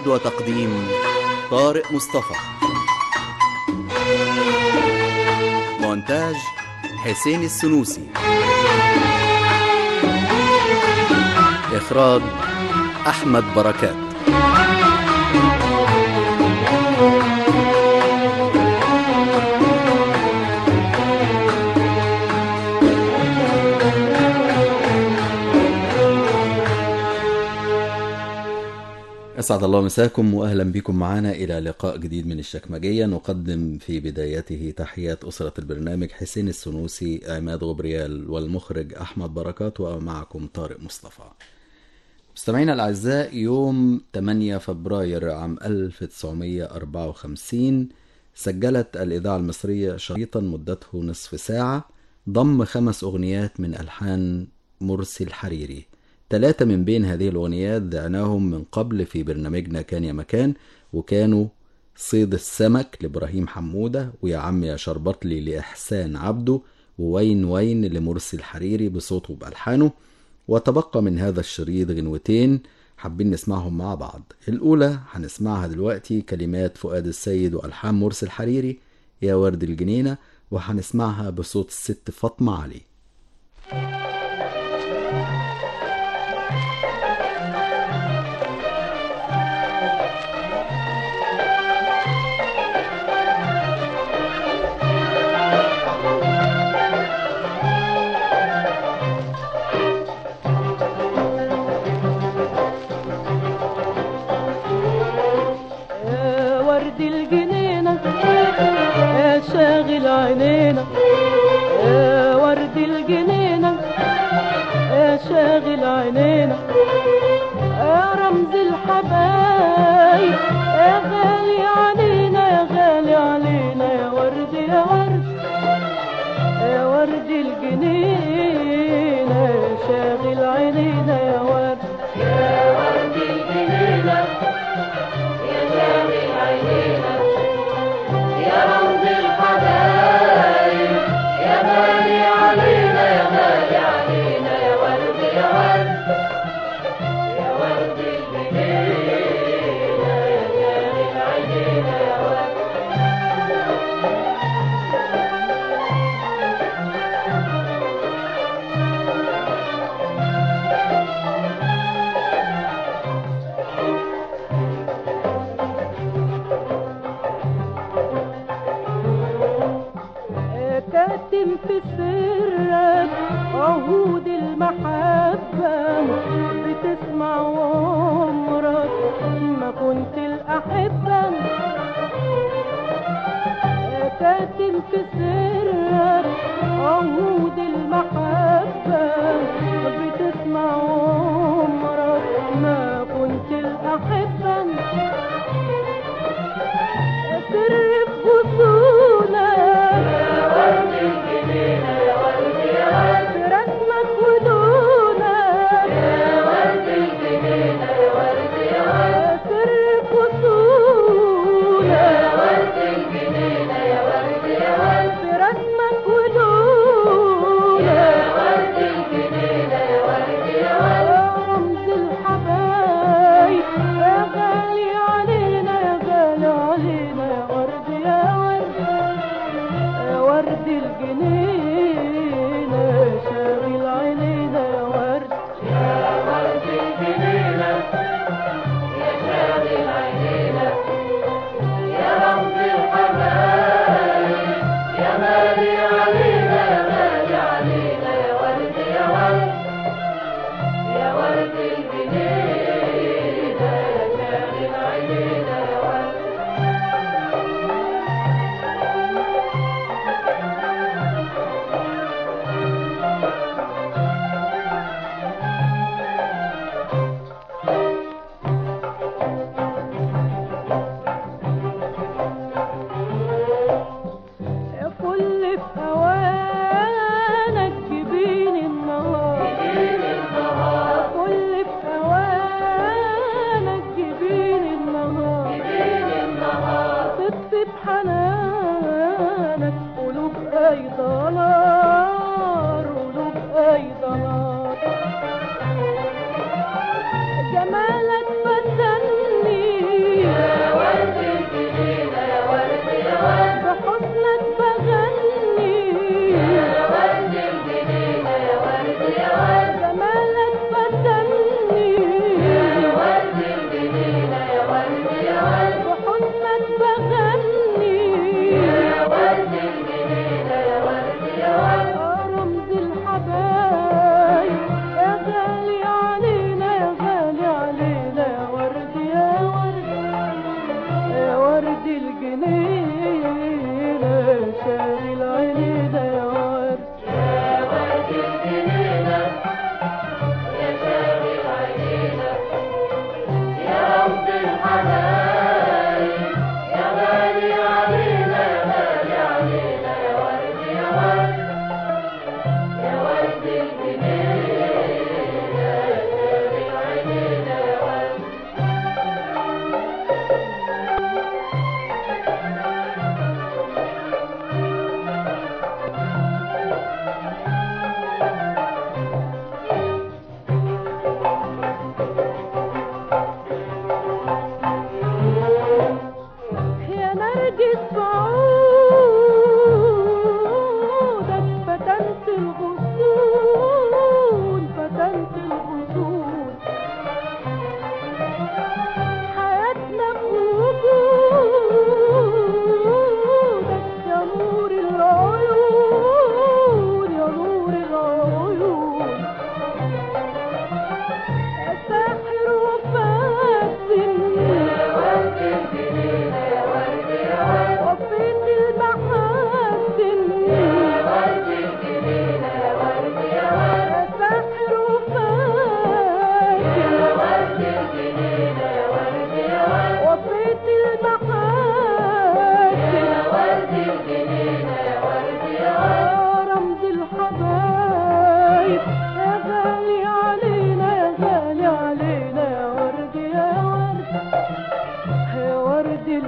إعداد وتقديم طارق مصطفى مونتاج حسين السنوسي إخراج أحمد بركات أسعد الله مساكم وأهلا بكم معنا إلى لقاء جديد من الشكمجية نقدم في بدايته تحيات أسرة البرنامج حسين السنوسي عماد غبريال والمخرج أحمد بركات ومعكم طارق مصطفى مستمعينا الأعزاء يوم 8 فبراير عام 1954 سجلت الإذاعة المصرية شريطا مدته نصف ساعة ضم خمس أغنيات من ألحان مرسي الحريري ثلاثة من بين هذه الأغنيات ذعناهم من قبل في برنامجنا كان يا مكان وكانوا صيد السمك لإبراهيم حمودة ويا عم يا شربطلي لإحسان عبده ووين وين لمرسي الحريري بصوته وبألحانه وتبقى من هذا الشريط غنوتين حابين نسمعهم مع بعض الأولى هنسمعها دلوقتي كلمات فؤاد السيد وألحان مرسي الحريري يا ورد الجنينة وهنسمعها بصوت الست فاطمة علي يا ورد الجنينة يا شاغل عينينا يا ورد الجنينة يا شاغل عينينا يا رمز الحبايب يا غالي علينا يا غالي علينا يا ورد يا ورد يا ورد الجنينة يا شاغل عينينا يا ورد يا ورد الجنينة كاتم في سرك عهود المحبة بتسمع عمرك ما كنت الأحبة كاتم في سرك عهود المحبة بتسمع عمرك ما كنت الأحبة سر فصولك رسمك ولونك سر فصولك رسمك ولونك رمز الحبايب يا غالي علينا يا غالي علينا يا ورد يا ورد يا ورد الجنينة شاغل عينينا يا ورد يا ورد الجنينة يا شاغل عينينا يا رمز الحبايب يا مالي علينا يا مالي علينا يا ورد يا ورد يا ورد الجنينة يا شاغل عينينا يا ورد فل في اوانك جبين النهار فل في اوانك جبين النهار تطفي بحنانك قلوب اي ضلال قلوب اي ضلال جمالك فتني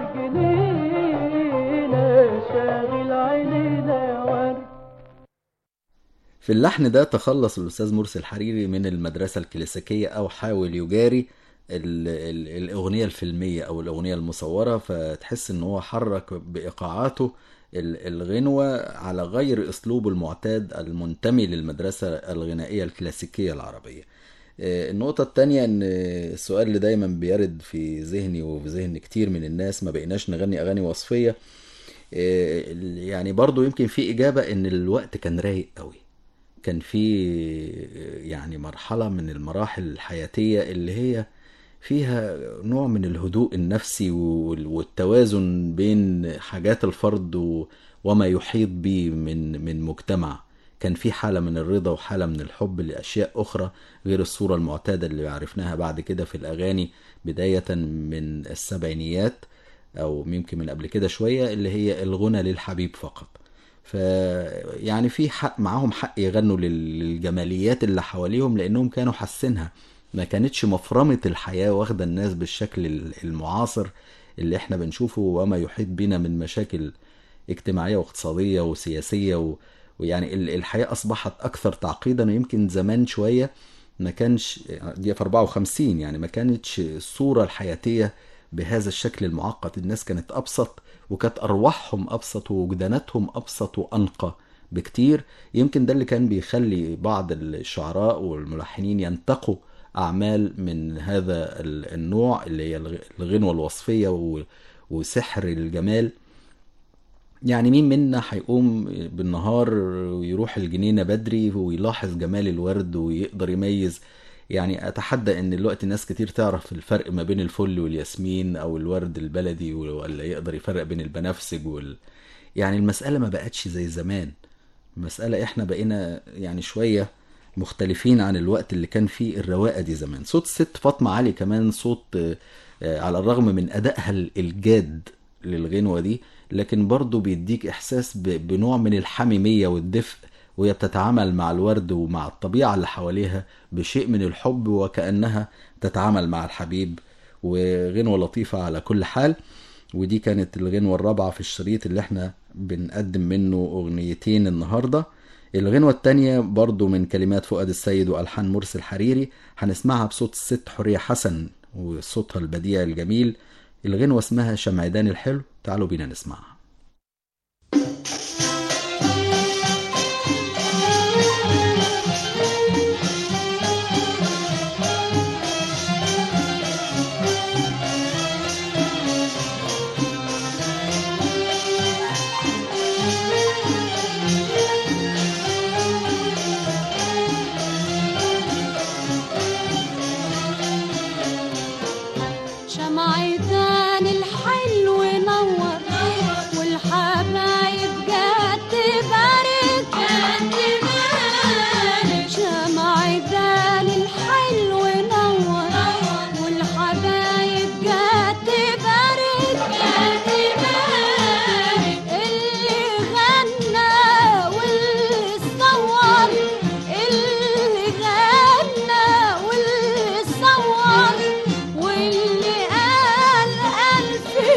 الجنينة شاغل عينينا يا ورد في اللحن ده تخلص الأستاذ مرسي الحريري من المدرسة الكلاسيكية أو حاول يجاري ال ال الأغنية الفيلمية أو الأغنية المصورة فتحس إن هو حرك بإيقاعاته ال- الغنوة على غير أسلوبه المعتاد المنتمي للمدرسة الغنائية الكلاسيكية العربية آه، النقطة التانية إن السؤال اللي دايما بيرد في ذهني وفي ذهن كتير من الناس ما بقيناش نغني أغاني وصفية آه، يعني برضو يمكن في إجابة إن الوقت كان رايق قوي كان في يعني مرحلة من المراحل الحياتية اللي هي فيها نوع من الهدوء النفسي وال- والتوازن بين حاجات الفرد و- وما يحيط به من من مجتمع كان في حالة من الرضا وحالة من الحب لأشياء أخرى غير الصورة المعتادة اللي عرفناها بعد كده في الأغاني بداية من السبعينيات أو يمكن من قبل كده شوية اللي هي الغنى للحبيب فقط ف يعني في حق معاهم حق يغنوا لل- للجماليات اللي حواليهم لانهم كانوا حاسينها ما كانتش مفرمة الحياة واخدة الناس بالشكل ال- المعاصر اللي احنا بنشوفه وما يحيط بنا من مشاكل اجتماعية واقتصادية وسياسية و... ويعني ال- الحياة أصبحت أكثر تعقيدا ويمكن زمان شوية ما كانش دي في 54 يعني ما كانتش الصورة الحياتية بهذا الشكل المعقد الناس كانت أبسط وكانت أرواحهم أبسط ووجداناتهم أبسط وأنقى بكتير يمكن ده اللي كان بيخلي بعض الشعراء والملحنين ينتقوا أعمال من هذا ال- النوع اللي هي الغ- الغنوة الوصفية و- وسحر الجمال يعني مين منا هيقوم بالنهار ويروح الجنينة بدري ويلاحظ جمال الورد ويقدر يميز يعني أتحدى إن دلوقتي ناس كتير تعرف الفرق ما بين الفل والياسمين أو الورد البلدي ولا يقدر يفرق بين البنفسج وال يعني المسألة ما بقتش زي زمان المسألة إحنا بقينا يعني شوية مختلفين عن الوقت اللي كان فيه الرواقة دي زمان صوت الست فاطمة علي كمان صوت آه، آه، على الرغم من أدائها ال- الجاد للغنوة دي لكن برضه بيديك إحساس ب- بنوع من الحميمية والدفء وهي بتتعامل مع الورد ومع الطبيعة اللي حواليها بشيء من الحب وكأنها تتعامل مع الحبيب وغنوة لطيفة على كل حال ودي كانت الغنوة الرابعة في الشريط اللي احنا بنقدم منه أغنيتين النهاردة الغنوة التانية برضو من كلمات فؤاد السيد وألحان مرسي الحريري هنسمعها بصوت الست حورية حسن وصوتها البديع الجميل الغنوة اسمها شمعدان الحلو تعالوا بينا نسمعها شمعتان الحلو نور والحبايب جت تبارك شمعتان الحلو نور والحبايب جت تبارك اللي غنى واللي صور اللي غنى واللي صور واللي قال ألف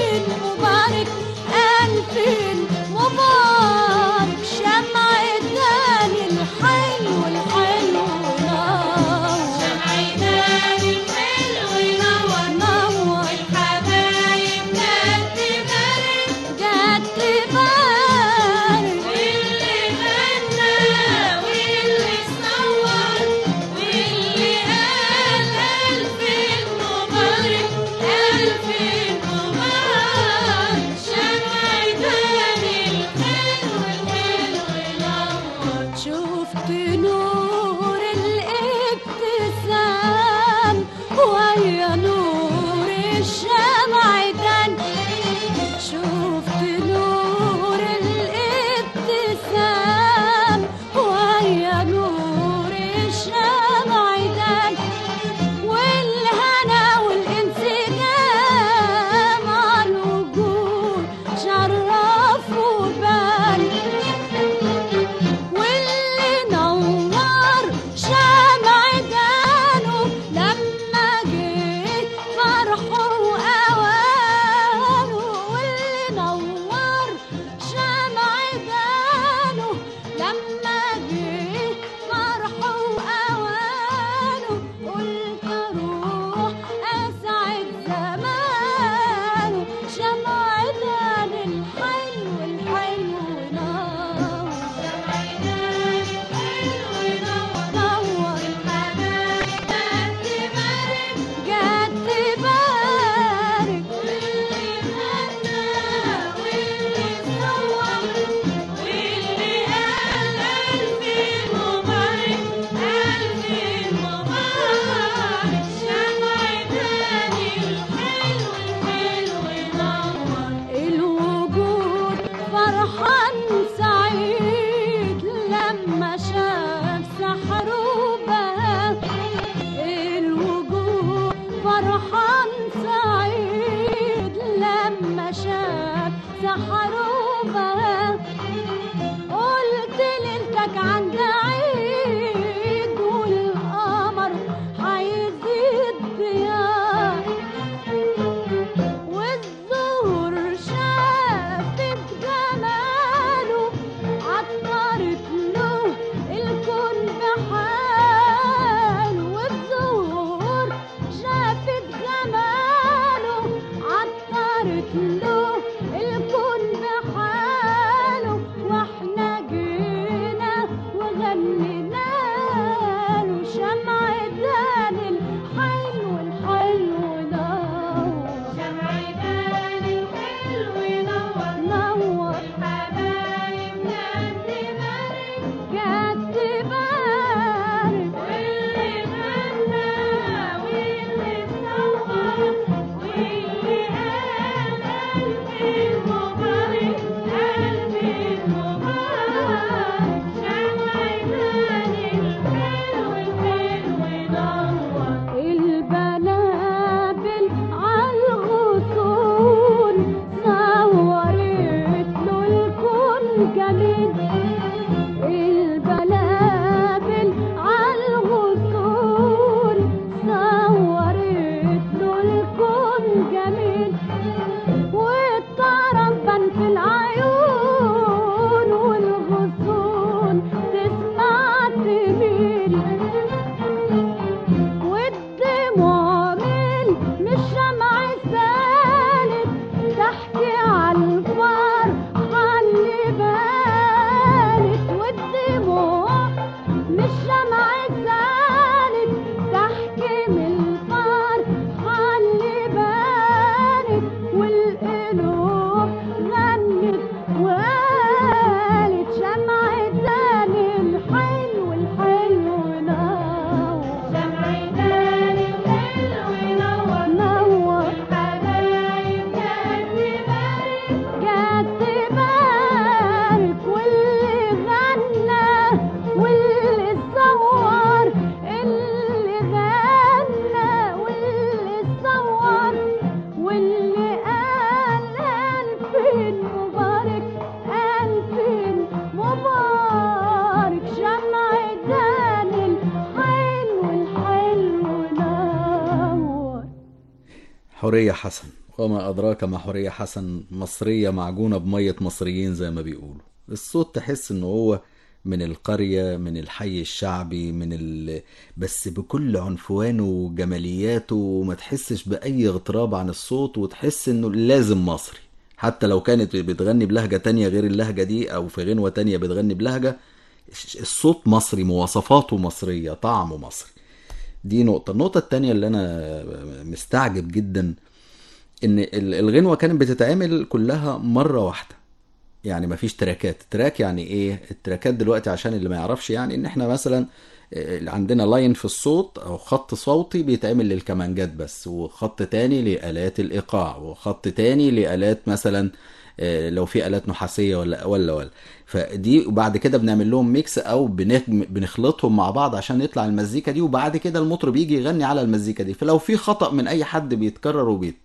حورية حسن وما أدراك ما حورية حسن مصرية معجونة بمية مصريين زي ما بيقولوا الصوت تحس إنه هو من القرية من الحي الشعبي من ال... بس بكل عنفوانه وجمالياته وما تحسش بأي اغتراب عن الصوت وتحس إنه لازم مصري حتى لو كانت بتغني بلهجة تانية غير اللهجة دي أو في غنوة تانية بتغني بلهجة الصوت مصري مواصفاته مصرية طعمه مصري دي نقطة النقطة التانية اللي أنا مستعجب جدا إن ال- الغنوة كانت بتتعمل كلها مرة واحدة يعني مفيش تراكات تراك يعني ايه التراكات دلوقتي عشان اللي ما يعرفش يعني ان احنا مثلا آه، عندنا لاين في الصوت او خط صوتي بيتعمل للكمانجات بس وخط تاني لآلات الايقاع وخط تاني لآلات مثلا آه، لو في آلات نحاسية ولا ولا ولا فدي وبعد كده بنعمل لهم ميكس او بنخ- بنخلطهم مع بعض عشان يطلع المزيكا دي وبعد كده المطرب يجي يغني على المزيكا دي فلو في خطأ من اي حد بيتكرر وبيت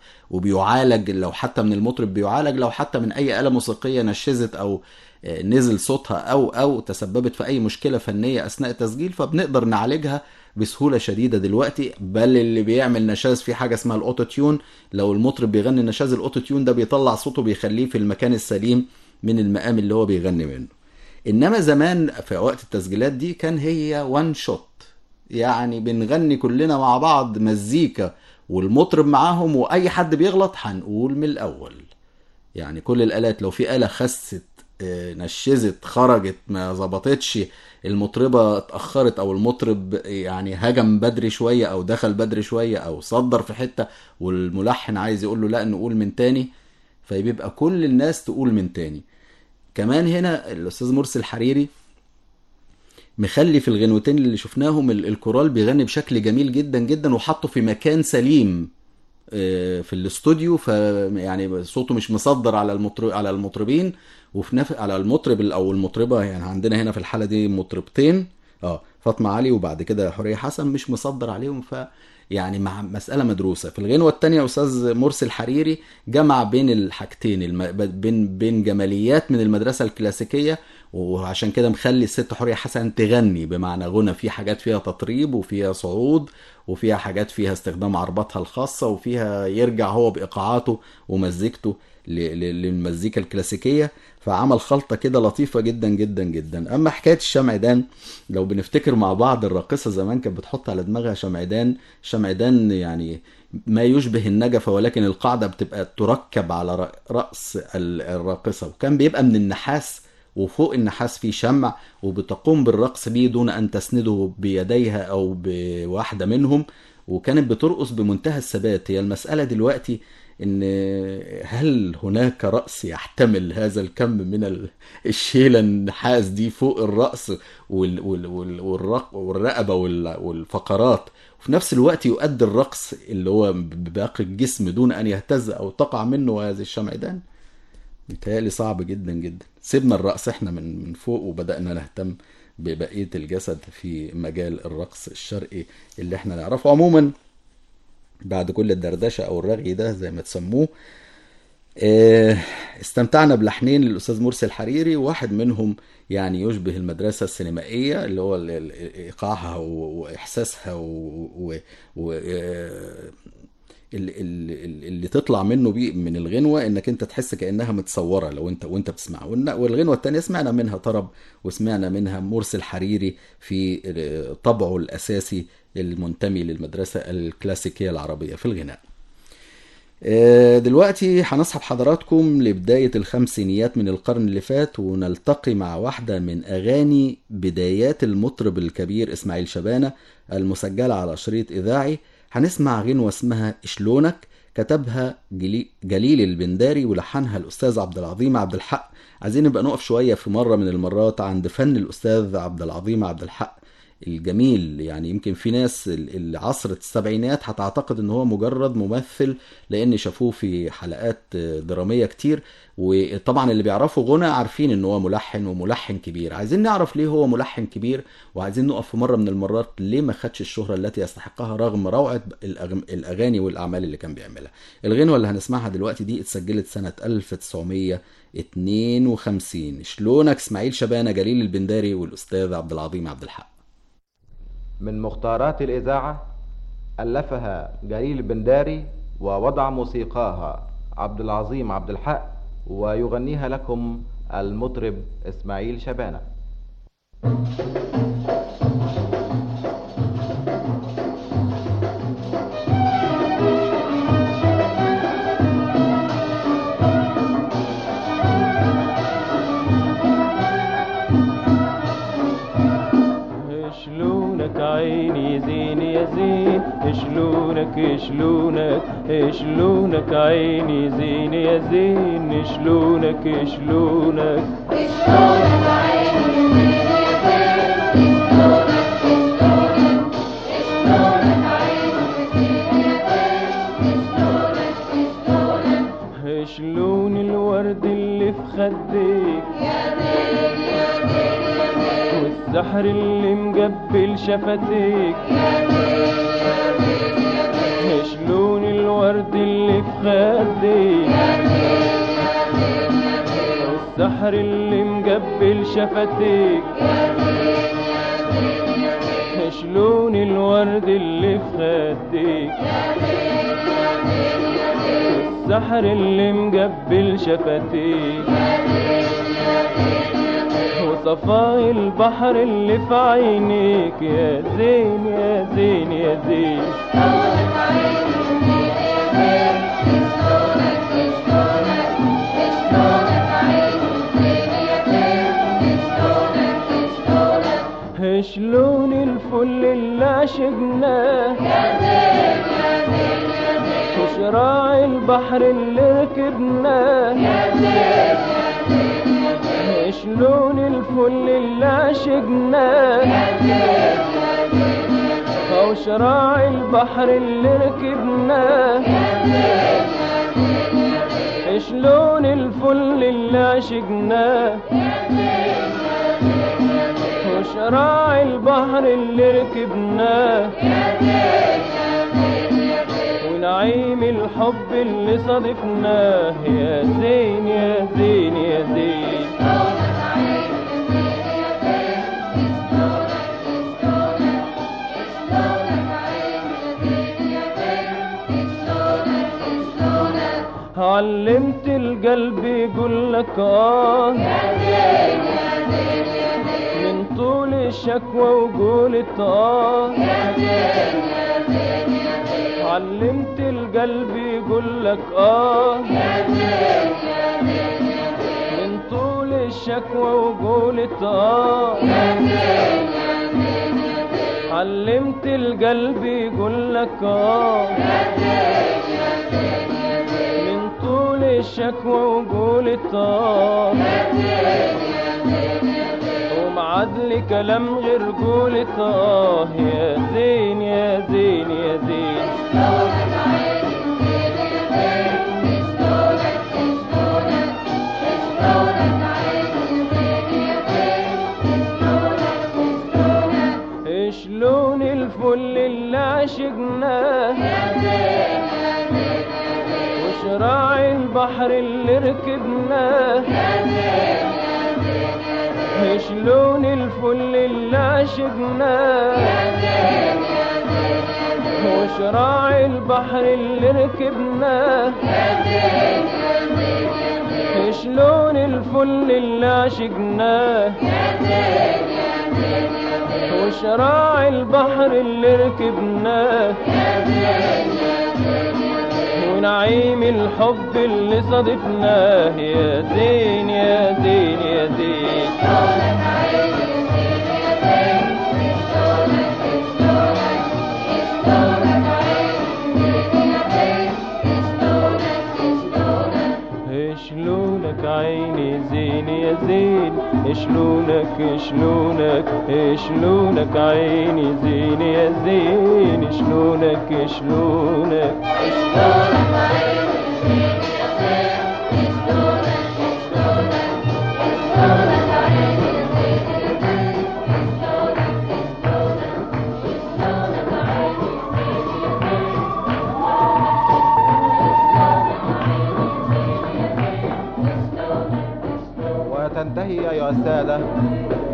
وبيعالج لو حتى من المطرب بيعالج لو حتى من اي آلة موسيقية نشزت او آه، نزل صوتها او او تسببت في اي مشكلة فنية اثناء التسجيل فبنقدر نعالجها بسهولة شديدة دلوقتي بل اللي بيعمل نشاز في حاجة اسمها الاوتو تيون لو المطرب بيغني نشاز الاوتو تيون ده بيطلع صوته بيخليه في المكان السليم من المقام اللي هو بيغني منه انما زمان في وقت التسجيلات دي كان هي وان شوت يعني بنغني كلنا مع بعض مزيكا والمطرب معاهم واي حد بيغلط هنقول من الاول يعني كل الالات لو في اله خست آه، نشزت خرجت ما ظبطتش المطربه اتاخرت او المطرب يعني هجم بدري شويه او دخل بدري شويه او صدر في حته والملحن عايز يقول له لا نقول من تاني فبيبقى كل الناس تقول من تاني كمان هنا الاستاذ مرسي الحريري مخلي في الغنوتين اللي شفناهم ال- الكورال بيغني بشكل جميل جدا جدا وحطه في مكان سليم آه، في الاستوديو ف يعني صوته مش مصدر على المطرب على المطربين وفي نفس على المطرب ال- او المطربه يعني عندنا هنا في الحاله دي مطربتين اه فاطمه علي وبعد كده حوريه حسن مش مصدر عليهم ف يعني مع مساله مدروسه في الغنوه الثانيه استاذ مرسي الحريري جمع بين الحاجتين الم... بين بين جماليات من المدرسه الكلاسيكيه وعشان كده مخلي الست حوريه حسن تغني بمعنى غنى في حاجات فيها تطريب وفيها صعود وفيها حاجات فيها استخدام عرباتها الخاصه وفيها يرجع هو بايقاعاته ومزيكته ل- ل- للمزيكا الكلاسيكيه فعمل خلطه كده لطيفه جدا جدا جدا اما حكايه الشمعدان لو بنفتكر مع بعض الراقصه زمان كانت بتحط على دماغها شمعدان شمعدان يعني ما يشبه النجفة ولكن القاعدة بتبقى تركب على رأ- رأس ال- الراقصة وكان بيبقى من النحاس وفوق النحاس فيه شمع وبتقوم بالرقص بيه دون أن تسنده بيديها أو بواحدة منهم وكانت بترقص بمنتهى الثبات هي المسألة دلوقتي ان هل هناك رأس يحتمل هذا الكم من ال- الشيلة النحاس دي فوق الرأس وال- وال- وال- والرق- والرقبة وال- والفقرات وفي نفس الوقت يؤدي الرقص اللي هو بباقي الجسم دون ان يهتز او تقع منه هذه الشمعدان متهيألي صعب جدا جدا سيبنا الرأس احنا من من فوق وبدأنا نهتم ببقية الجسد في مجال الرقص الشرقي اللي احنا نعرفه عموما بعد كل الدردشة او الرغي ده زي ما تسموه آه، استمتعنا بلحنين للأستاذ مرسي الحريري واحد منهم يعني يشبه المدرسة السينمائية اللي هو ال- ال- إيقاعها و- وإحساسها و, و, و آه، اللي, اللي, اللي تطلع منه بيه من الغنوة انك انت تحس كأنها متصورة لو انت وانت بتسمعها والن- والغنوة التانية سمعنا منها طرب وسمعنا منها مرسي الحريري في آه، طبعه الأساسي المنتمي للمدرسة الكلاسيكية العربية في الغناء آه، دلوقتي هنصحب حضراتكم لبداية الخمسينيات من القرن اللي فات ونلتقي مع واحدة من أغاني بدايات المطرب الكبير إسماعيل شبانة المسجلة على شريط إذاعي هنسمع غنوة اسمها شلونك كتبها جلي- جليل البنداري ولحنها الأستاذ عبد العظيم عبد الحق عايزين نبقى نقف شوية في مرة من المرات عند فن الأستاذ عبد العظيم عبد الحق الجميل يعني يمكن في ناس ال- اللي عصرة السبعينات هتعتقد ان هو مجرد ممثل لان شافوه في حلقات درامية كتير وطبعا اللي بيعرفوا غنى عارفين ان هو ملحن وملحن كبير عايزين نعرف ليه هو ملحن كبير وعايزين نقف في مرة من المرات ليه ما خدش الشهرة التي يستحقها رغم روعة الأغ- الاغاني والاعمال اللي كان بيعملها الغنوة اللي هنسمعها دلوقتي دي اتسجلت سنة 1952 شلونك اسماعيل شبانة جليل البنداري والاستاذ عبد العظيم عبد الحق من مختارات الإذاعة ألفها جليل البنداري ووضع موسيقاها عبد العظيم عبد الحق ويغنيها لكم المطرب إسماعيل شبانة شلونك عيني زين يا زين شلونك شلونك شلونك عيني زين يا زين شلونك شلونك شلون الورد اللي في خديك والسحر اللي مقبل شفتيك شلون الورد اللي في خديك والسحر اللي مقبل شفتيك شلون الورد اللي في خديك والسحر اللي مقبل شفتيك وصفاء البحر اللي في عينيك يا زين يا زين يا زين شلون الفل اللي عشقناه وشراع البحر اللي ركبناه شلون الفل اللي عشقناه او شراع البحر اللي ركبناه شلون الفل اللي عشقناه وشراع البحر اللي ركبناه ونعيم الحب اللي صادفناه يا زين يا زين يا زين علمت القلب يقول لك اه من طول الشكوى وقولت اه علمت القلب يقول لك اه من طول الشكوى وقولت اه علمت القلب يقول لك اه من طول الشكوى وقولت اه ومعدلي كلام غير قولت اه يا زين يا زين يا زين شلون الفل اللي عشقناه وشراع البحر اللي ركبناه شلون الفل اللي عشقناه وشراع البحر اللي ركبناه شلون الفل اللي عشقناه وشراع البحر اللي ركبناه ونعيم الحب اللي صادفناه يا زين يا زين يا زين شلونك عيني زين يا زين شلونك شلونك شلونك عيني زين يا زين شلونك شلونك وتنتهي أيها السادة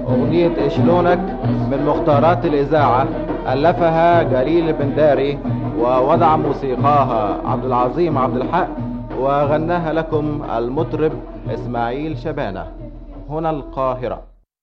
أغنية إشلونك من مختارات الإذاعة ألفها جليل البنداري ووضع موسيقاها عبد العظيم عبد الحق وغناها لكم المطرب إسماعيل شبانة هنا القاهرة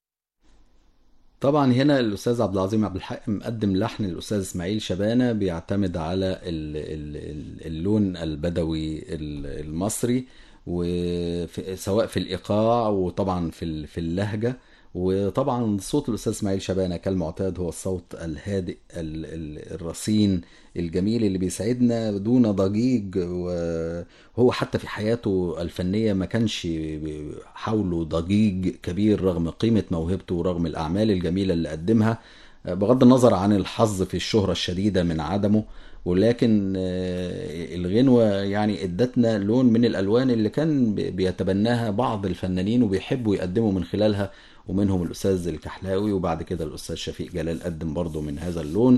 طبعا هنا الاستاذ عبد العظيم عبد الحق مقدم لحن الاستاذ اسماعيل شبانه بيعتمد على ال- ال- ال- اللون البدوي ال- المصري وفي سواء في الايقاع وطبعا في ال- في اللهجه وطبعا صوت الاستاذ اسماعيل شبانه كالمعتاد هو الصوت الهادئ ال- ال- الرصين الجميل اللي بيسعدنا دون ضجيج وهو حتى في حياته الفنيه ما كانش حوله ضجيج كبير رغم قيمه موهبته ورغم الاعمال الجميله اللي قدمها بغض النظر عن الحظ في الشهرة الشديدة من عدمه ولكن آه، الغنوة يعني ادتنا لون من الألوان اللي كان بي- بيتبناها بعض الفنانين وبيحبوا يقدموا من خلالها ومنهم الأستاذ الكحلاوي وبعد كده الأستاذ شفيق جلال قدم برضه من هذا اللون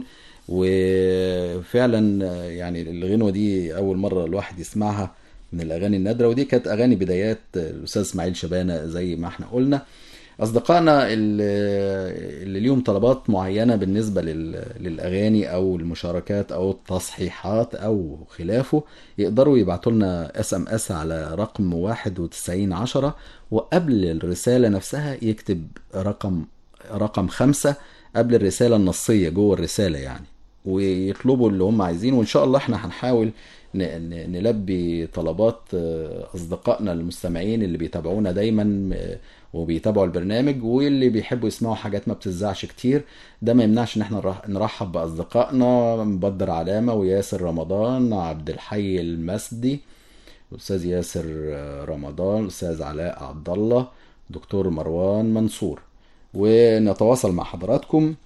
وفعلا آه، يعني الغنوة دي أول مرة الواحد يسمعها من الأغاني النادرة ودي كانت أغاني بدايات الأستاذ إسماعيل شبانة زي ما احنا قلنا اصدقائنا اللي اللي ليهم طلبات معينه بالنسبه لل- للاغاني او المشاركات او التصحيحات او خلافه يقدروا يبعتوا لنا اس ام اس على رقم 9110 وقبل الرساله نفسها يكتب رقم رقم خمسة قبل الرساله النصيه جوه الرساله يعني ويطلبوا اللي هم عايزينه وان شاء الله احنا هنحاول ن- ن- نلبي طلبات آه، اصدقائنا المستمعين اللي بيتابعونا دايما آه، وبيتابعوا البرنامج واللي بيحبوا يسمعوا حاجات ما بتذاعش كتير ده ما يمنعش ان احنا نرح- نرحب باصدقائنا مبدر علامه وياسر رمضان عبد الحي المسدي الاستاذ ياسر آه، رمضان الاستاذ علاء عبد الله دكتور مروان منصور ونتواصل مع حضراتكم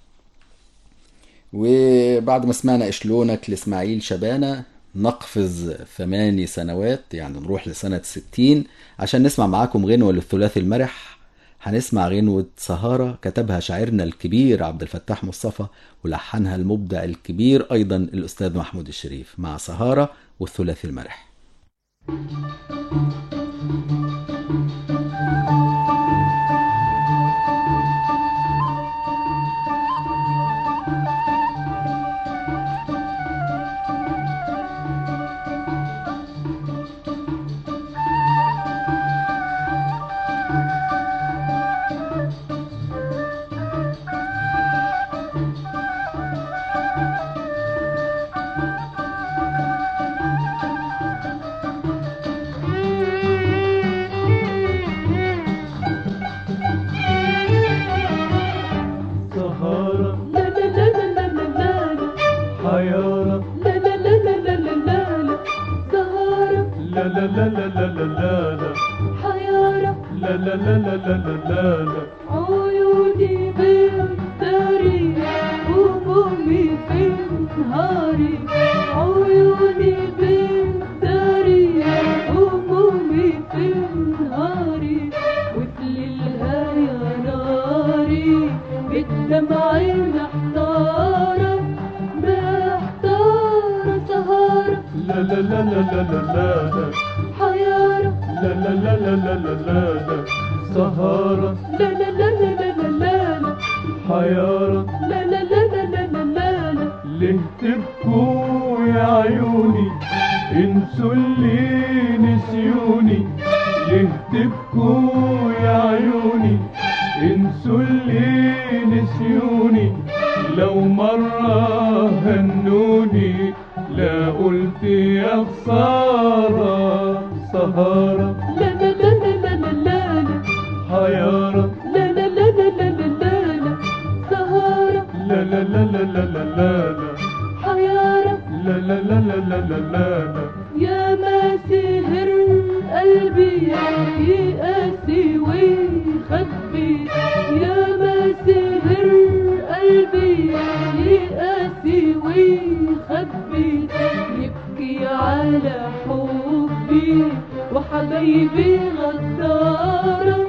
وبعد ما سمعنا اشلونك لاسماعيل شبانه نقفز ثماني سنوات يعني نروح لسنة ستين عشان نسمع معاكم غنوة للثلاثي المرح هنسمع غنوة سهارة كتبها شاعرنا الكبير عبد الفتاح مصطفى ولحنها المبدع الكبير أيضا الأستاذ محمود الشريف مع سهارة والثلاثي المرح سهارة لا لا لا لا لا لا لا حيارة لا لا لا لا لا لا لا لا سهارة لا لا لا لا لا لا لا لا حيارة لا لا لا لا لا لا لا لا عيوني بالداري همومي في نهاري عيوني بالداري همومي في نهاري وتليلها يا ناري بالدمع محتارة محتارة سهارة لا لا لا لا لا لا لا لا حيارة لا لا لا لا لا لا لا لا سهارة لا لا لا لا لا لا لا لا حيارة لا لا لا لا لا لا لا لا ليه تبكوا يا عيوني انسوا اللي نسيوني ليه تبكوا يا عيوني انسوا اللي نسيوني لو مرة هنوني لا قلت يا خسارة سهارة لا لا لا لا لا لا لا لا حيارة لا لا لا لا لا لا لا لا سهارة لا لا لا لا لا لا لا لا حيارة لا لا لا لا لا لا لا لا يا ما سهر قلبي يقاسي ويخبي يا ما سهر قلبي يقاسي ويخبي يبكي على حبي وحبايبي غدارة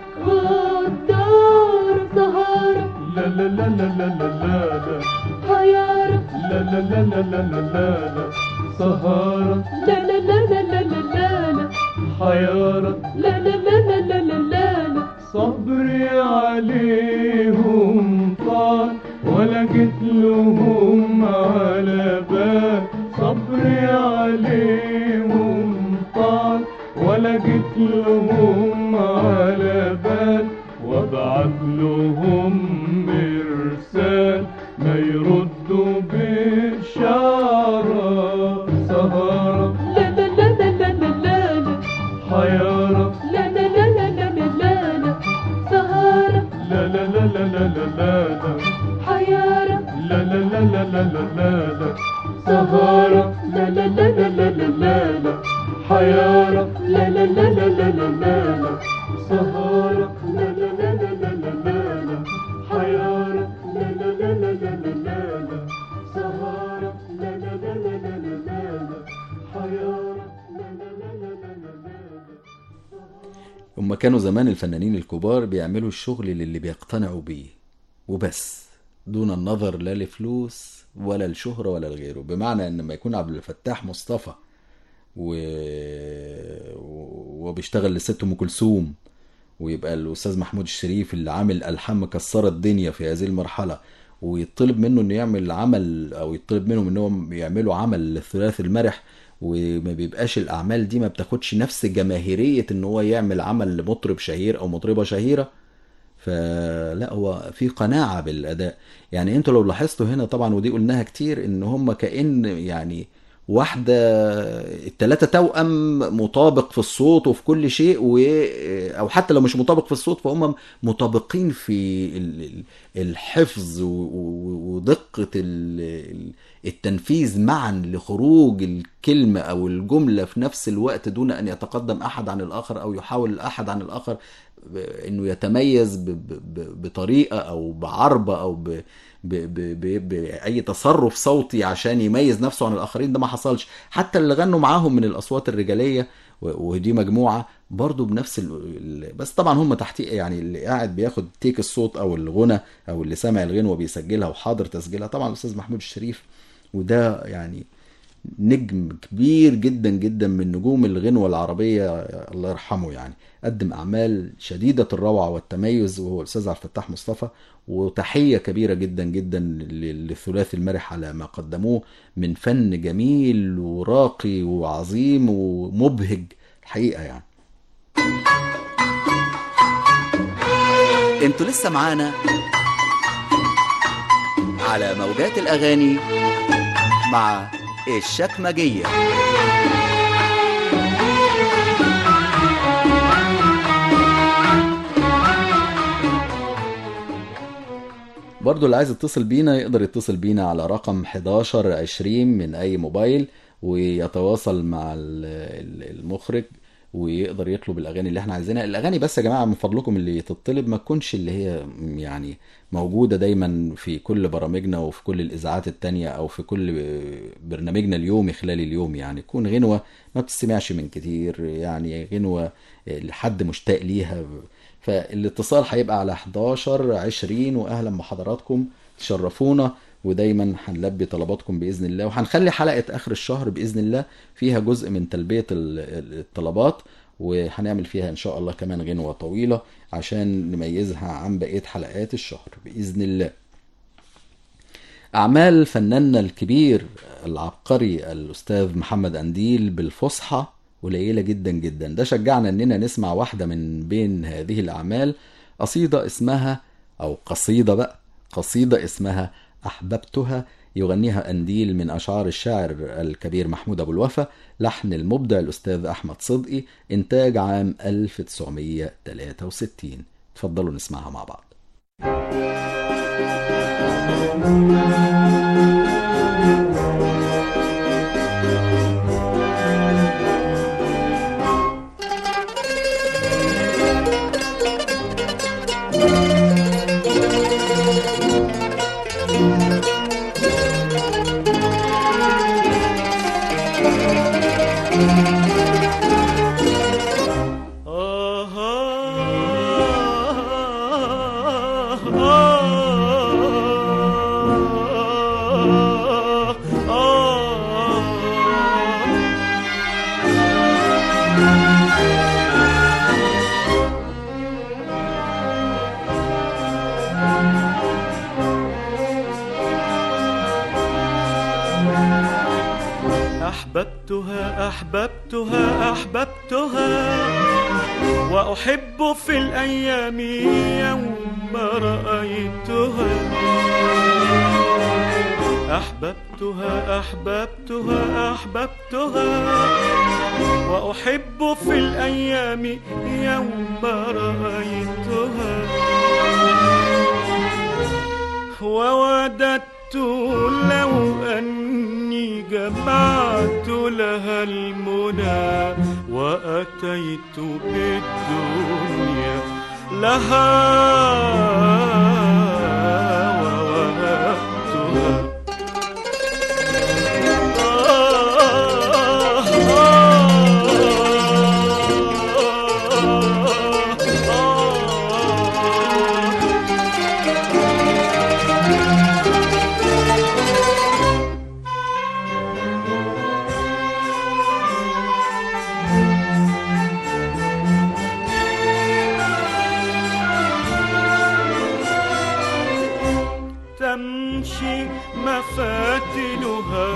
غدارة سهارة لا لا لا لا لا لا لا لا حيارة لا لا لا لا لا لا لا لا سهارة لا لا لا لا لا لا لا لا حيارة لا لا لا لا لا لا لا لا صبري عليهم طال ولا جيت لهم على بال ولا جيت لهم على بال وابعت لهم مرسال ما يردوا بشعرة سهرة لا لا لا لا لا لا لا لا حيارة لا لا لا لا لا لا لا لا سهارة لا لا لا لا لا لا لا لا حيارة لا لا لا لا لا لا لا لا سهارة لا لا لا لا لا لا لا لا حيارة لا لا لا لا لا لا لا لا سهارة لا لا لا لا لا لا لا لا حيارة لا لا لا لا لا لا لا لا سهارة لا لا لا لا لا لا لا لا حيارة لا لا لا لا لا لا لا هم كانوا زمان الفنانين الكبار بيعملوا الشغل للي بيقتنعوا بيه وبس دون النظر لا لفلوس ولا لشهرة ولا لغيره بمعنى ان لما يكون عبد الفتاح مصطفى و... وبيشتغل لست ام كلثوم ويبقى الاستاذ محمود الشريف اللي عامل الحان مكسره الدنيا في هذه المرحله ويطلب منه انه يعمل عمل او يطلب منهم انهم يعملوا عمل للثلاثي المرح وما بيبقاش الاعمال دي ما بتاخدش نفس جماهيريه ان هو يعمل عمل لمطرب شهير او مطربه شهيره فلا هو في قناعة بالأداء يعني انتوا لو لاحظتوا هنا طبعا ودي قلناها كتير ان هم كأن يعني واحدة التلاتة توأم مطابق في الصوت وفي كل شيء و... أو حتى لو مش مطابق في الصوت فهم مطابقين في ال- ال- الحفظ و- و- ودقة ال- التنفيذ معا لخروج الكلمة أو الجملة في نفس الوقت دون أن يتقدم أحد عن الآخر أو يحاول الأحد عن الآخر ب- انه يتميز ب- ب- ب- بطريقه او بعربه او ب ب ب ب باي تصرف صوتي عشان يميز نفسه عن الاخرين ده ما حصلش حتى اللي غنوا معاهم من الاصوات الرجاليه و- ودي مجموعه برضو بنفس ال... ال- بس طبعا هم تحت يعني اللي قاعد بياخد تيك الصوت او الغنى او اللي سامع الغنوه بيسجلها وحاضر تسجيلها طبعا الاستاذ محمود الشريف وده يعني نجم كبير جدا جدا من نجوم الغنوة العربية الله يرحمه يعني قدم أعمال شديدة الروعة والتميز وهو الأستاذ عبد الفتاح مصطفى وتحية كبيرة جدا جدا لل- للثلاثي المرح على ما قدموه من فن جميل وراقي وعظيم ومبهج الحقيقة يعني انتوا لسه معانا على موجات الأغاني مع الشكمجية برضو اللي عايز يتصل بينا يقدر يتصل بينا على رقم 1120 من أي موبايل ويتواصل مع ال- ال- المخرج ويقدر يطلب الأغاني اللي احنا عايزينها الأغاني بس يا جماعة من فضلكم اللي تطلب ما تكونش اللي هي يعني موجودة دايما في كل برامجنا وفي كل الإذاعات التانية أو في كل برنامجنا اليومي خلال اليوم يعني تكون غنوة ما بتستمعش من كتير يعني غنوة لحد مشتاق ليها فالاتصال هيبقى على 11 20 واهلا بحضراتكم تشرفونا ودايما هنلبي طلباتكم باذن الله وهنخلي حلقه اخر الشهر باذن الله فيها جزء من تلبيه ال- ال- الطلبات وهنعمل فيها ان شاء الله كمان غنوه طويله عشان نميزها عن بقيه حلقات الشهر باذن الله أعمال فناننا الكبير العبقري الأستاذ محمد أنديل بالفصحى قليلة جدا جدا ده شجعنا أننا نسمع واحدة من بين هذه الأعمال قصيدة اسمها أو قصيدة بقى قصيدة اسمها أحببتها يغنيها أنديل من أشعار الشاعر الكبير محمود أبو الوفا لحن المبدع الأستاذ أحمد صدقي إنتاج عام 1963 تفضلوا نسمعها مع بعض أحببت أحببتها أحببتها أحببتها وأحب في الأيام يوم رأيتها أحببتها أحببتها أحببتها وأحب في الأيام يوم رأيتها ووددت لو أني جمعت لها المنى وأتيت بالدنيا لها ووهبتها تمشي مفاتنها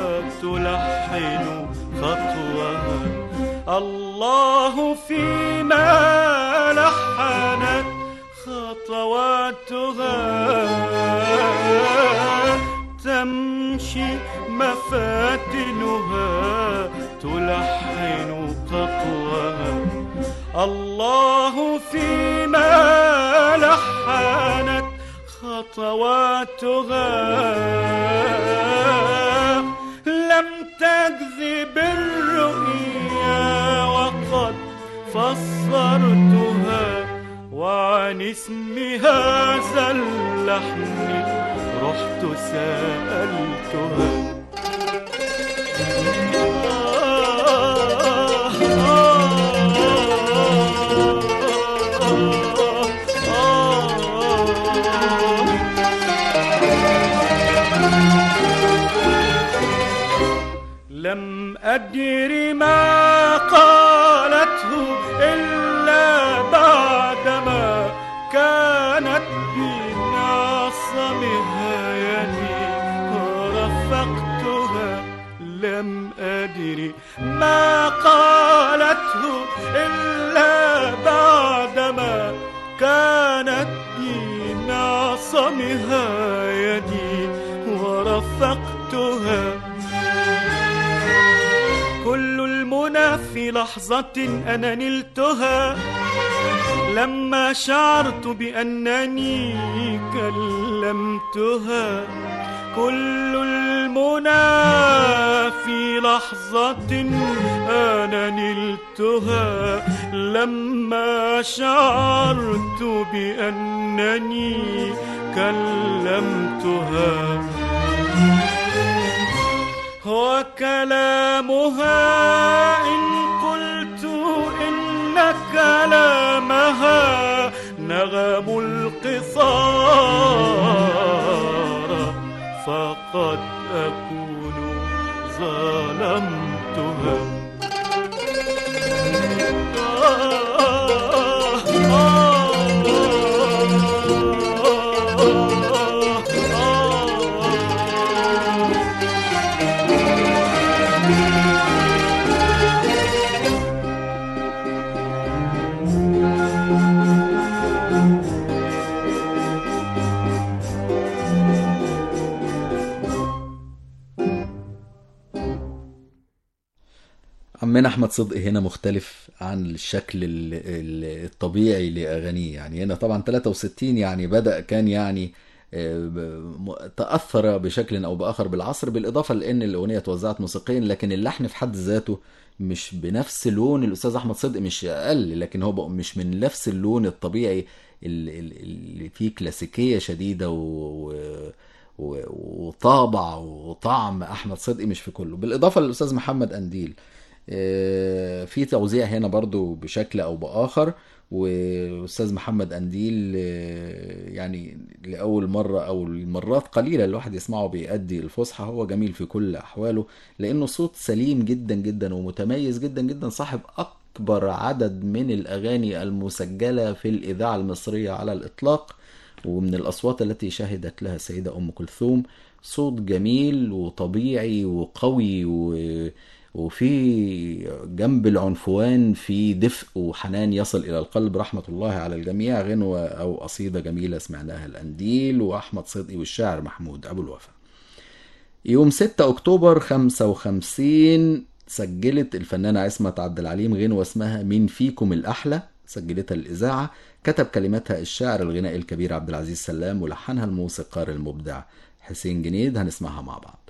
تلحن خطوها الله فيما لحنت خطواتها تمشي مفاتنها تلحن خطوها الله فيما لحنت خطواتها لم تكذب الرؤيا وقد فسرتها وعن اسم هذا اللحن رحت سألتها لم أدر ما قالته إلا بعدما كانت بنعصمها يدي ورفقتها لم أدر ما قالته إلا بعدما كانت بنعصمها يدي ورفقتها كل المنى في لحظة أنا نلتها لما شعرت بأنني كلمتها كل المنى في لحظة أنا نلتها لما شعرت بأنني كلمتها وكلامها إن قلت إن كلامها نغم القصار فقد أكون ظلمتها عمنا احمد صدقي هنا مختلف عن الشكل ال- ال- الطبيعي لاغانيه يعني هنا طبعا 63 يعني بدا كان يعني آه، ب- م- تاثر بشكل او باخر بالعصر بالاضافه لان الاغنيه توزعت موسيقيا لكن اللحن في حد ذاته مش بنفس لون الاستاذ احمد صدقي مش اقل لكن هو بقى مش من نفس اللون الطبيعي ال- ال- اللي فيه كلاسيكيه شديده و... و... و- وطابع وطعم احمد صدقي مش في كله بالاضافه للاستاذ محمد انديل آه، في توزيع هنا برضو بشكل او باخر واستاذ محمد انديل آه، يعني لاول مره او المرات قليله الواحد يسمعه بيأدي الفصحى هو جميل في كل احواله لانه صوت سليم جدا جدا ومتميز جدا جدا صاحب اكبر عدد من الاغاني المسجله في الاذاعه المصريه على الاطلاق ومن الأصوات التي شهدت لها السيدة أم كلثوم صوت جميل وطبيعي وقوي و... وفي جنب العنفوان في دفء وحنان يصل إلى القلب رحمة الله على الجميع غنوة أو قصيدة جميلة سمعناها الأنديل وأحمد صدقي والشاعر محمود أبو الوفا يوم 6 أكتوبر 55 سجلت الفنانة عصمت عبد العليم غنوة اسمها مين فيكم الأحلى سجلتها الإذاعة كتب كلماتها الشاعر الغنائي الكبير عبد العزيز سلام ولحنها الموسيقار المبدع حسين جنيد هنسمعها مع بعض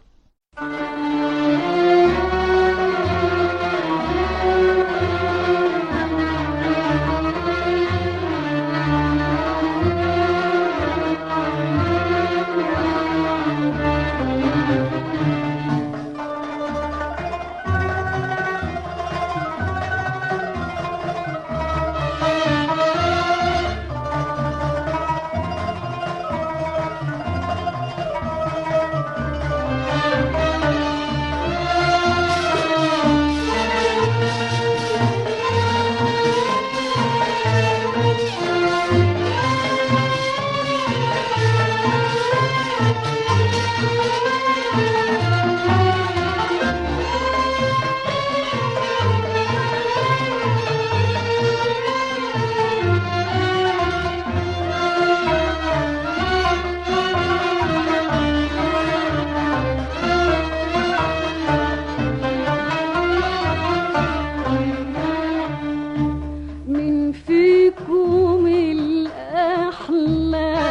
من فيكم الأحلى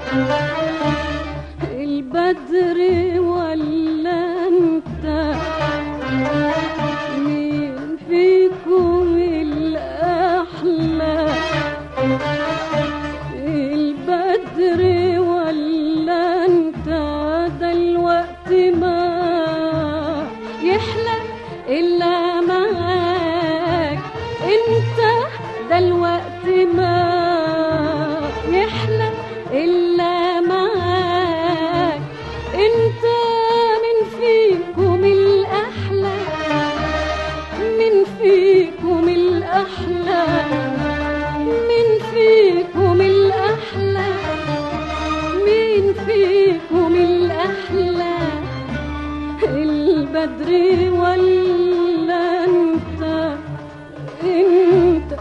البدر ولا انت مين فيكم الأحلى البدر ولا انت ده الوقت ما يحلى إلا معاك انت ده الوقت ما يحلى إلا معاك انت من فيكم الأحلى من فيكم الأحلى من فيكم الأحلى من فيكم الأحلى البدر ولا انت انت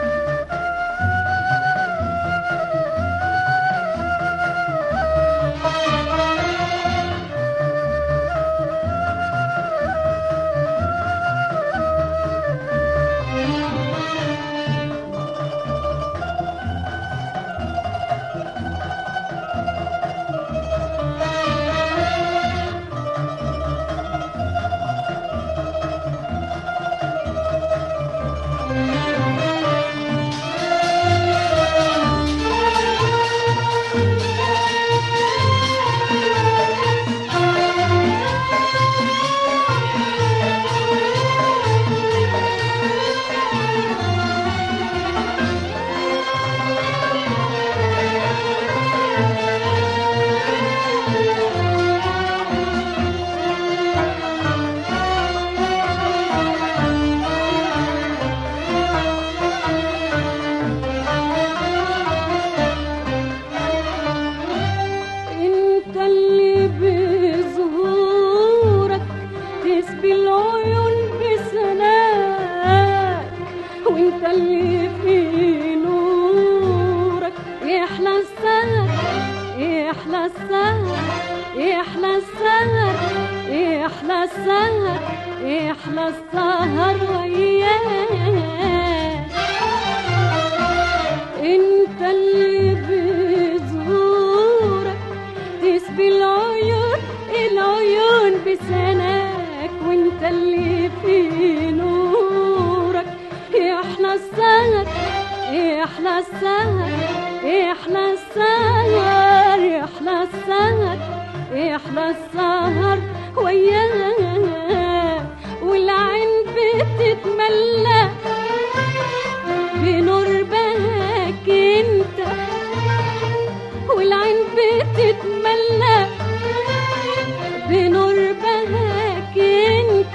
انت اللي بظهورك تسبي العيون بسناك وانت اللي في نورك يحلى السهر يحلى السهر يحلى السهر يحلى السهر يحلى السهر وياك انت اللي بظهورك تسبي العيون العيون بسناك وانت اللي في نورك يحلى السهر يحلى السهر يحلى السهر يحلى السهر يحلى السهر وياك والعين بتتملى بنور بهاك انت والعين بتتملى بنور بهاك انت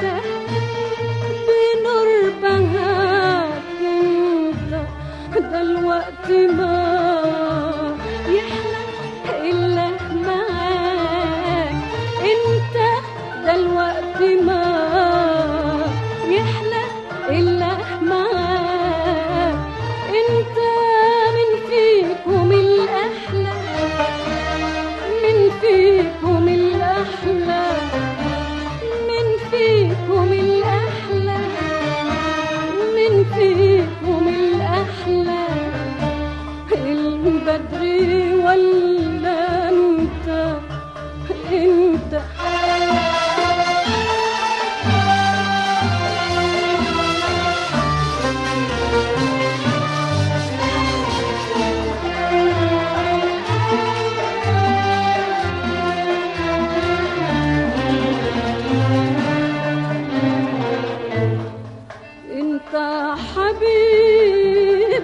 بنور بهاك انت ده الوقت ما يحلى الا معاك انت ده الوقت ما حبيب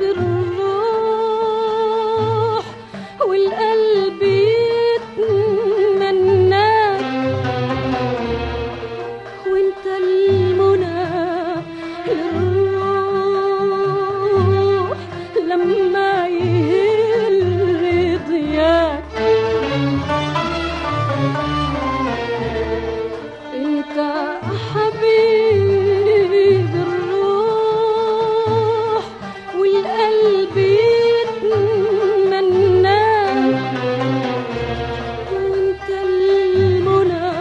الروح والقلب يتمناك وانت المنى للروح لما يهل ضياك انت حبيب الروح والقلب يتمناك وانت المنى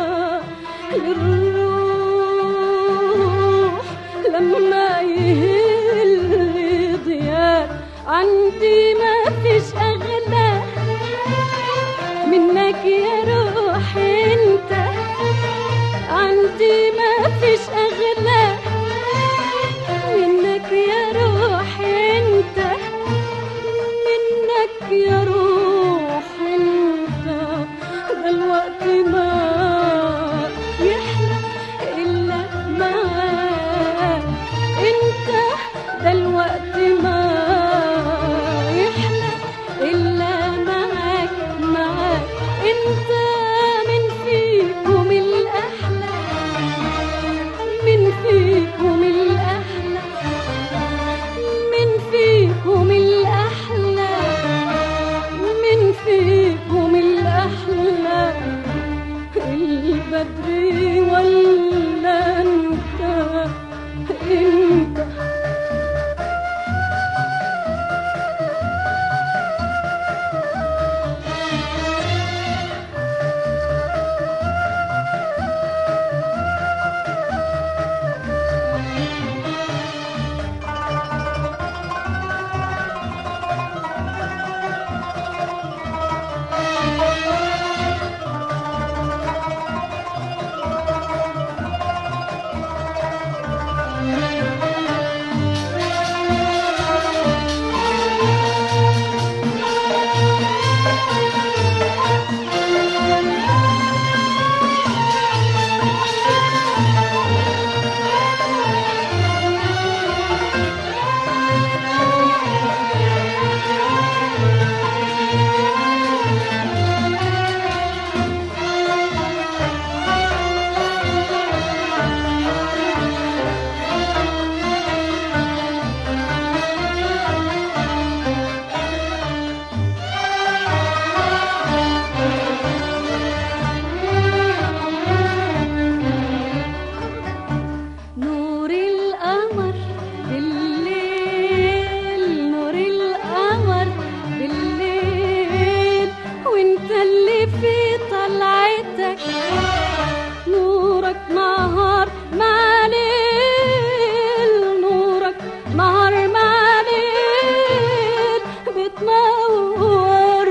للروح لما يهل ضياك عندي ما فيش اغلى منك يا روح انت عندي ما فيش اغلى منك يا روح انت منك يا روح انت ده الوقت ما يحلى الا معاك انت ده الوقت ما يحلى الا معاك معاك انت من فيكم الاحلى من فيكم الاحلى من فيكم الأحلى من فيكم الأحلى البدر ولا انت انت نور القمر بالليل نور القمر بالليل وانت اللي في طلعتك نورك نهار مع ليل نورك نهار مع ليل بتنور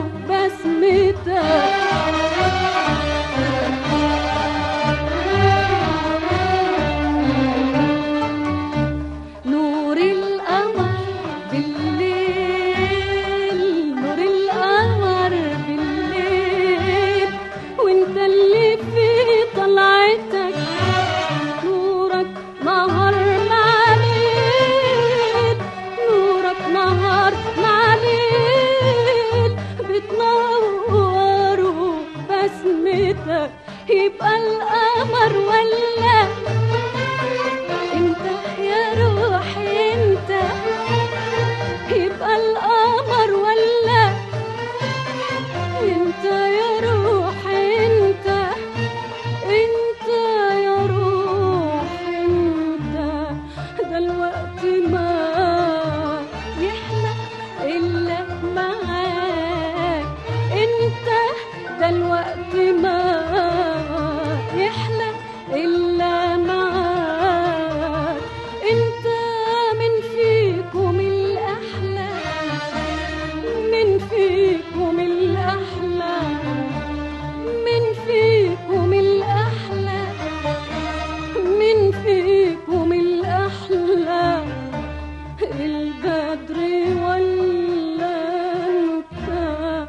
بسمتك نور القمر بالليل نور القمر بالليل وانت اللي في طلعتك نورك نهار مع ليل نورك نهار مع ليل بتنور بسمتك يبقى القمر ولا انت يا روح انت يبقى القمر ولا انت يا روح انت انت يا روح انت ده الوقت ما يحلى الا معاك انت ده الوقت ما يحلى الا معاك انت من فيكم الاحلى من فيكم الاحلى من فيكم الاحلى من فيكم الاحلى البدر ولا انت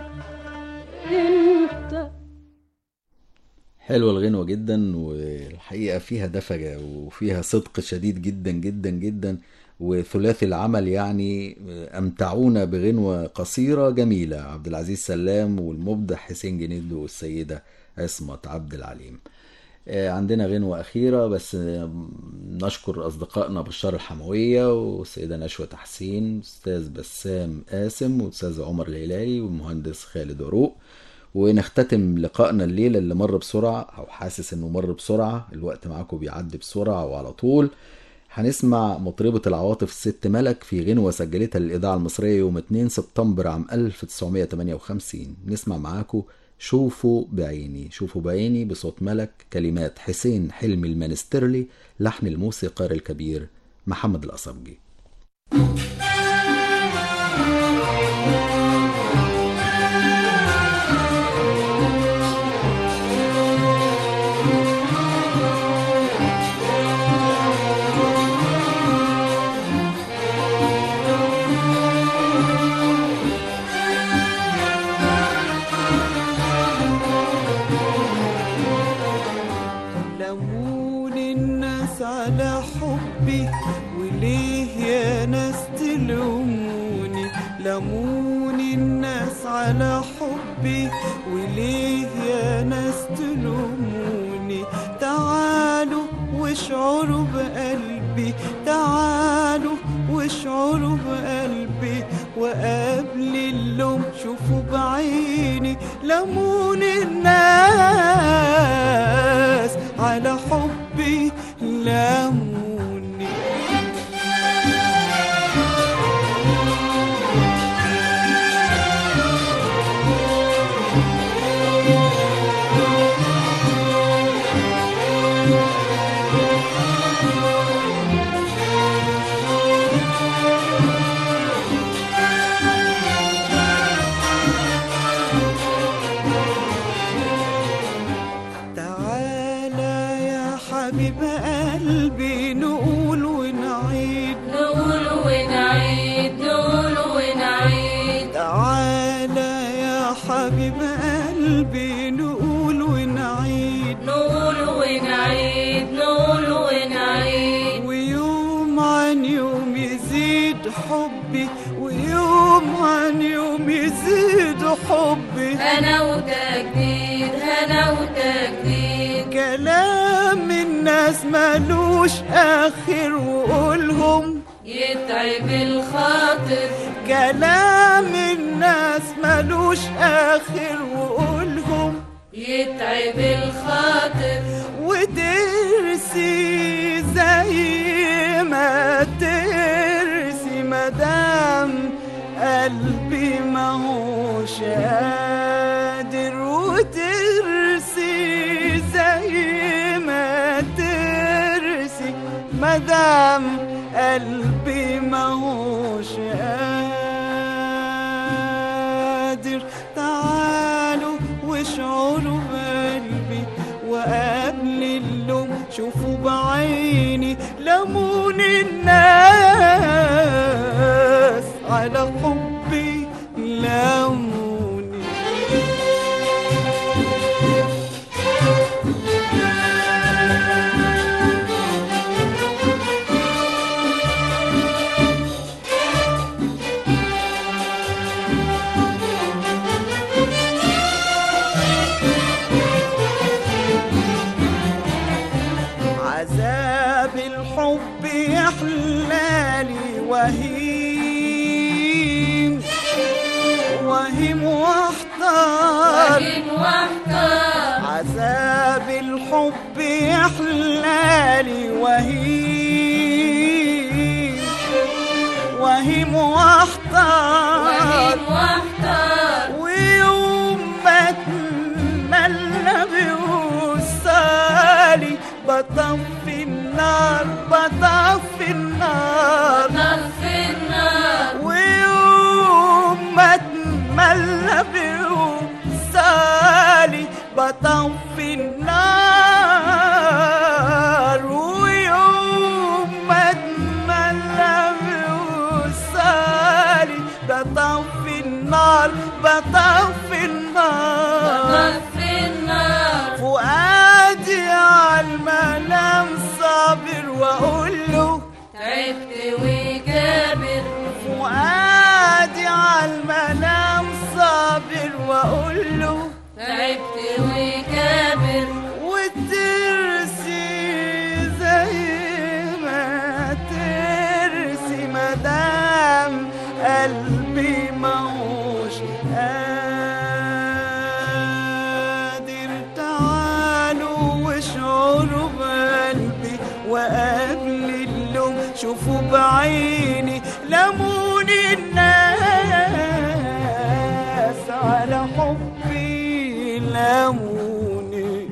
انت حلوة الغنوة جدا والحقيقة فيها دفجة وفيها صدق شديد جدا جدا جدا وثلاثي العمل يعني أمتعونا بغنوة قصيرة جميلة عبد العزيز سلام والمبدع حسين جنيد والسيدة عصمت عبد العليم آه، عندنا غنوة أخيرة بس آه، نشكر أصدقائنا بشار الحموية والسيدة نشوى تحسين أستاذ بسام قاسم وأستاذ عمر الهلالي والمهندس خالد عروق ونختتم لقائنا الليلة اللي مر بسرعة أو حاسس إنه مر بسرعة الوقت معاكم بيعدي بسرعة وعلى طول هنسمع مطربة العواطف الست ملك في غنوة سجلتها للإذاعة المصرية يوم 2 سبتمبر عام 1958 نسمع معاكم شوفوا بعيني شوفوا بعيني بصوت ملك كلمات حسين حلمي المنسترلي لحن الموسيقار الكبير محمد الأصبجي لمون الناس على حبي وليه يا ناس تلوموني لمون الناس على حبي وليه يا ناس تلوموني تعالوا واشعروا بقلبي تعالوا واشعروا بقلبي وقبل اللوم شوفوا بعيني لمون الناس على حبي لموني تعالى يا حبيب قلبي نقول ونعيد نقول ونعيد نقول ونعيد تعالى يا حبيب قلبي نقول ونعيد نقول ونعيد نقول ونعيد ويوم عن يوم يزيد حبي ويوم عن يوم يزيد حبي هنا وتجديد هنا وتجديد كلام الناس ملوش آخر وقولهم يتعب الخاطر كلام الناس ملوش آخر وقولهم يتعب الخاطر وترسي زي ما ترسي مدام قلبي ما هوش قادر وترسي زي ما ترسي مدام قلبي ما هوش قادر تعالوا واشعروا بقلبي وقبل اللوم شوفوا بعيني لمون الناس على حبي لموني عذاب الحب يحلالي وهيم وهيم واحتار وهن واحتار عذاب الحب يحلالي وهيم وهيم واحتار وهن واحتار ويوم ما اتملى بوصالي بطفي النار بطفي النار طفي النار ويوم ما اتملى بوصالي بطفي النار ويوم ما اتملى بوصالي بطفي النار بطفي النار طفي النار فؤادي على الملام صابر واقول له تعبت وجيت كله تعبت وكابر وترسي زي ما ترسي مدام قلبي موش قادر تعالوا واشعروا بقلبي وقبل اللوم شوفوا بعيني لموني الناس على حبي لموني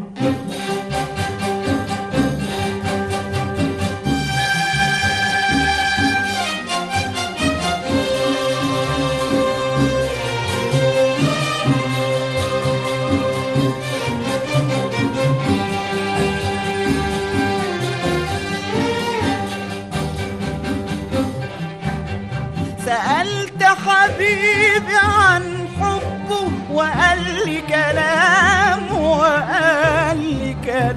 سألت حبيبي عن حبه وقال لي كلام وقال لي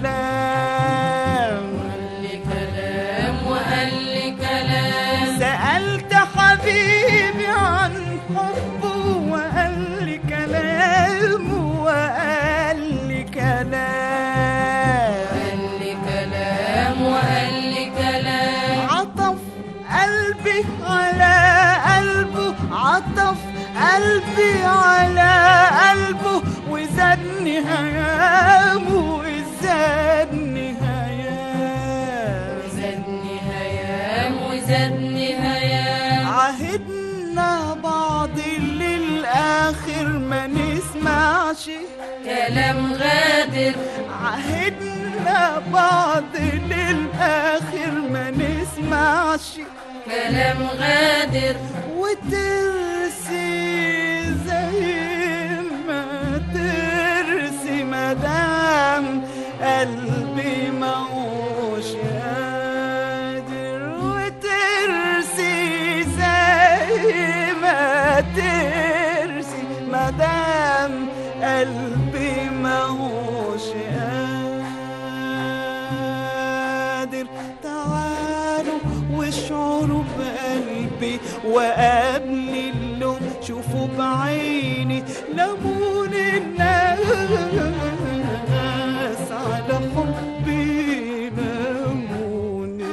كلام لي كلام وقال لي كلام سألت حبيبي عن حبه وقال لي كلام وقال لي كلام قال لي كلام وقال لي كلام عطف قلبي على قلبه عطف قلبي على قلبه وزادني هيامه وزادني هيام زادني هيام وزادني هيام عهدنا بعض للآخر ما نسمعش كلام غادر عهدنا بعض للآخر ما نسمعش كلام غادر وترسي زي ما ترسي مدام قلبي موش قادر وترسي زي ما ترسي مدام قلبي موش قادر تعالوا واشعروا بقلبي وقبل اللوم شوفوا بعيني لمون الناس على حبي لموني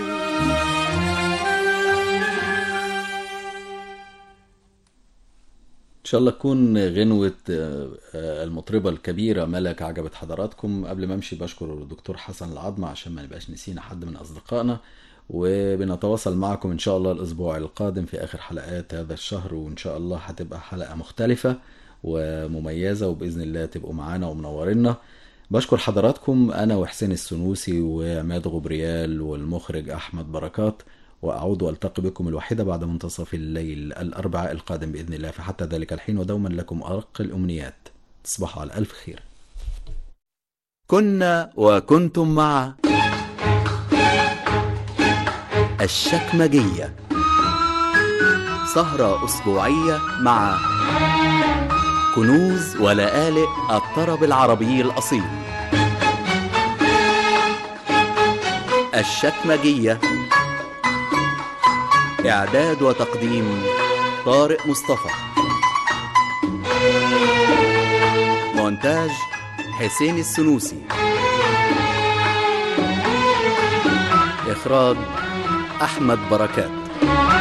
ان شاء الله تكون غنوة آه، آه، المطربة الكبيرة ملك عجبت حضراتكم قبل ما امشي بشكر الدكتور حسن العظمة عشان ما نبقاش نسينا حد من اصدقائنا وبنتواصل معكم ان شاء الله الاسبوع القادم في اخر حلقات هذا الشهر وان شاء الله هتبقى حلقة مختلفة ومميزة وباذن الله تبقوا معانا ومنورينا بشكر حضراتكم انا وحسين السنوسي وعماد غبريال والمخرج احمد بركات واعود والتقي بكم الواحده بعد منتصف الليل الاربعاء القادم باذن الله فحتى ذلك الحين ودوما لكم ارق الامنيات تصبحوا على الف خير كنا وكنتم مع الشكمجيه سهره اسبوعيه مع كنوز ولآلئ الطرب العربي الأصيل الشكمجية إعداد وتقديم طارق مصطفى مونتاج حسين السنوسي إخراج أحمد بركات